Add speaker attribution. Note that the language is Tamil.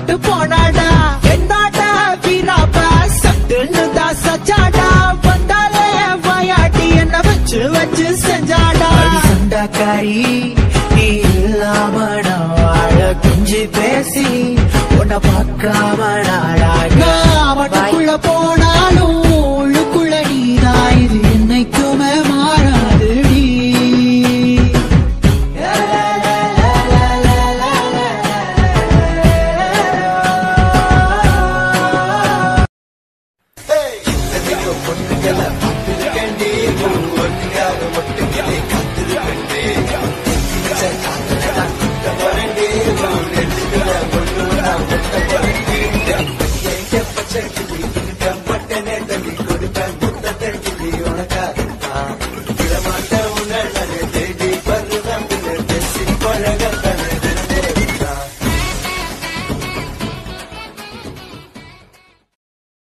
Speaker 1: போட்டு போனாடா என்னோட வீராப்ப சட்டுன்னு தான் சச்சாடா வந்தாலே வாயாட்டி என்ன வச்சு வச்சு செஞ்சாடா சண்டாக்காரி நீ இல்லாம நான் வாழ குஞ்சு பேசி உன்னை பார்க்காம நாளாக அவனுக்குள்ள போனாலும் உள்ளுக்குள்ள நீதான் இது என்னைக்குமே மாறாதுடி
Speaker 2: Get